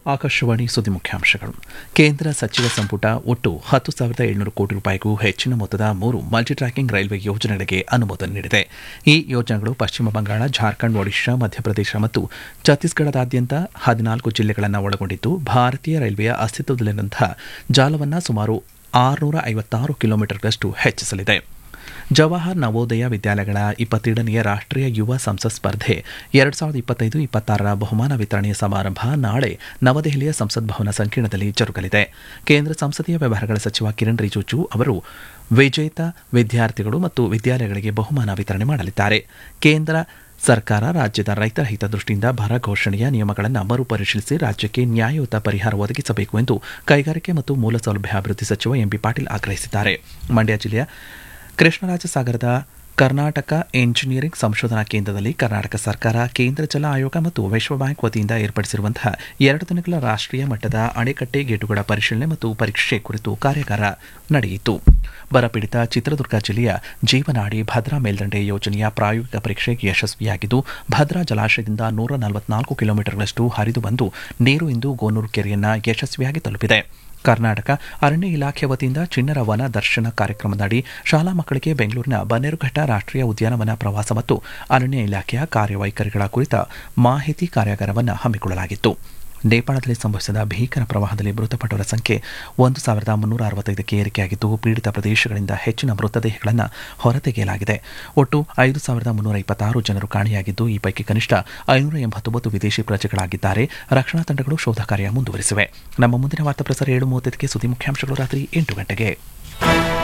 ಆಕಾಶವಾಣಿ ಸುದ್ದಿ ಮುಖ್ಯಾಂಶಗಳು ಕೇಂದ್ರ ಸಚಿವ ಸಂಪುಟ ಒಟ್ಟು ಹತ್ತು ಸಾವಿರದ ಏಳ್ನೂರು ಕೋಟಿ ರೂಪಾಯಿಗೂ ಹೆಚ್ಚಿನ ಮೊತ್ತದ ಮೂರು ಮಲ್ಟಿ ಟ್ರ್ಯಾಕಿಂಗ್ ರೈಲ್ವೆ ಯೋಜನೆಗಳಿಗೆ ಅನುಮೋದನೆ ನೀಡಿದೆ ಈ ಯೋಜನೆಗಳು ಪಶ್ಚಿಮ ಬಂಗಾಳ ಜಾರ್ಖಂಡ್ ಒಡಿಶಾ ಮಧ್ಯಪ್ರದೇಶ ಮತ್ತು ಛತ್ತೀಸ್ಗಢದಾದ್ಯಂತ ಹದಿನಾಲ್ಕು ಜಿಲ್ಲೆಗಳನ್ನು ಒಳಗೊಂಡಿದ್ದು ಭಾರತೀಯ ರೈಲ್ವೆಯ ಅಸ್ತಿತ್ವದಲ್ಲಿರುವಂತಹ ಜಾಲವನ್ನು ಸುಮಾರು ಆರುನೂರ ಐವತ್ತಾರು ಕಿಲೋಮೀಟರ್ಗಳಷ್ಟು ಹೆಚ್ಚಿಸಲಿದೆ ಜವಾಹರ್ ನವೋದಯ ವಿದ್ಯಾಲಯಗಳ ಇಪ್ಪತ್ತೆರಡನೆಯ ರಾಷ್ಟ್ರೀಯ ಯುವ ಸಂಸತ್ ಸ್ಪರ್ಧೆ ಎರಡು ಸಾವಿರದ ಇಪ್ಪತ್ತೈದು ಇಪ್ಪತ್ತಾರರ ಬಹುಮಾನ ವಿತರಣೆಯ ಸಮಾರಂಭ ನಾಳೆ ನವದೆಹಲಿಯ ಸಂಸತ್ ಭವನ ಸಂಕೀರ್ಣದಲ್ಲಿ ಜರುಗಲಿದೆ ಕೇಂದ್ರ ಸಂಸದೀಯ ವ್ಯವಹಾರಗಳ ಸಚಿವ ಕಿರಣ್ ರಿಜಿಜು ಅವರು ವಿಜೇತ ವಿದ್ಯಾರ್ಥಿಗಳು ಮತ್ತು ವಿದ್ಯಾಲಯಗಳಿಗೆ ಬಹುಮಾನ ವಿತರಣೆ ಮಾಡಲಿದ್ದಾರೆ ಕೇಂದ್ರ ಸರ್ಕಾರ ರಾಜ್ಯದ ರೈತರ ಹಿತದೃಷ್ಟಿಯಿಂದ ಬರ ಘೋಷಣೆಯ ನಿಯಮಗಳನ್ನು ಮರುಪರಿಶೀಲಿಸಿ ರಾಜ್ಯಕ್ಕೆ ನ್ಯಾಯಯುತ ಪರಿಹಾರ ಒದಗಿಸಬೇಕು ಎಂದು ಕೈಗಾರಿಕೆ ಮತ್ತು ಮೂಲಸೌಲಭ್ಯ ಅಭಿವೃದ್ಧಿ ಸಚಿವ ಎಂಬಿ ಪಾಟೀಲ್ ಆಗ್ರಹಿಸಿದ್ದಾರೆ ಮಂಡ್ಯ ಜಿಲ್ಲೆಯ ಕೃಷ್ಣರಾಜಸಾಗರದ ಕರ್ನಾಟಕ ಎಂಜಿನಿಯರಿಂಗ್ ಸಂಶೋಧನಾ ಕೇಂದ್ರದಲ್ಲಿ ಕರ್ನಾಟಕ ಸರ್ಕಾರ ಕೇಂದ್ರ ಜಲ ಆಯೋಗ ಮತ್ತು ವಿಶ್ವ ಬ್ಯಾಂಕ್ ವತಿಯಿಂದ ಏರ್ಪಡಿಸಿರುವಂತಹ ಎರಡು ದಿನಗಳ ರಾಷ್ಟ್ರೀಯ ಮಟ್ಟದ ಅಣೆಕಟ್ಟೆ ಗೇಟುಗಳ ಪರಿಶೀಲನೆ ಮತ್ತು ಪರೀಕ್ಷೆ ಕುರಿತು ಕಾರ್ಯಾಗಾರ ನಡೆಯಿತು ಬರಪೀಡಿತ ಚಿತ್ರದುರ್ಗ ಜಿಲ್ಲೆಯ ಜೀವನಾಡಿ ಭದ್ರಾ ಮೇಲ್ದಂಡೆ ಯೋಜನೆಯ ಪ್ರಾಯೋಗಿಕ ಪರೀಕ್ಷೆ ಯಶಸ್ವಿಯಾಗಿದ್ದು ಭದ್ರಾ ಜಲಾಶಯದಿಂದ ನೂರ ನಲವತ್ನಾಲ್ಕು ಕಿಲೋಮೀಟರ್ಗಳಷ್ಟು ಹರಿದು ಬಂದು ನೀರು ಇಂದು ಗೋನೂರು ಕೆರೆಯನ್ನ ಯಶಸ್ವಿಯಾಗಿ ತಲುಪಿದೆ ಕರ್ನಾಟಕ ಅರಣ್ಯ ಇಲಾಖೆ ವತಿಯಿಂದ ಚಿಣ್ಣರ ವನ ದರ್ಶನ ಕಾರ್ಯಕ್ರಮದಡಿ ಶಾಲಾ ಮಕ್ಕಳಿಗೆ ಬೆಂಗಳೂರಿನ ಬನ್ನೇರುಘಟ್ಟ ರಾಷ್ಟ್ರೀಯ ಉದ್ಯಾನವನ ಪ್ರವಾಸ ಮತ್ತು ಅರಣ್ಯ ಇಲಾಖೆಯ ಕಾರ್ಯವೈಖರಿಗಳ ಕುರಿತ ಮಾಹಿತಿ ಕಾರ್ಯಾಗಾರವನ್ನು ಹಮ್ಮಿಕೊಳ್ಳಲಾಗಿತ್ತು ನೇಪಾಳದಲ್ಲಿ ಸಂಭವಿಸಿದ ಭೀಕರ ಪ್ರವಾಹದಲ್ಲಿ ಮೃತಪಟ್ಟವರ ಸಂಖ್ಯೆ ಒಂದು ಸಾವಿರದ ಮುನ್ನೂರ ಅರವತ್ತೈದಕ್ಕೆ ಏರಿಕೆಯಾಗಿದ್ದು ಪೀಡಿತ ಪ್ರದೇಶಗಳಿಂದ ಹೆಚ್ಚಿನ ಮೃತದೇಹಗಳನ್ನು ಹೊರತೆಗೆಯಲಾಗಿದೆ ಒಟ್ಟು ಐದು ಸಾವಿರದ ಮುನ್ನೂರ ಇಪ್ಪತ್ತಾರು ಜನರು ಕಾಣೆಯಾಗಿದ್ದು ಈ ಪೈಕಿ ಕನಿಷ್ಠ ಐನೂರ ಎಂಬತ್ತೊಂಬತ್ತು ವಿದೇಶಿ ಪ್ರಜೆಗಳಾಗಿದ್ದಾರೆ ರಕ್ಷಣಾ ತಂಡಗಳು ಶೋಧ ಕಾರ್ಯ ಮುಂದುವರೆಸಿವೆ ನಮ್ಮ ಮುಂದಿನ ವಾರ್ತಾ ಪ್ರಸಾರ ಏಳು ಮೂವತ್ತೈದಕ್ಕೆ ಸುದ್ದಿ ಮುಖ್ಯಾಂಶಗಳು ರಾತ್ರಿ ಎಂಟು ಗಂಟೆಗೆ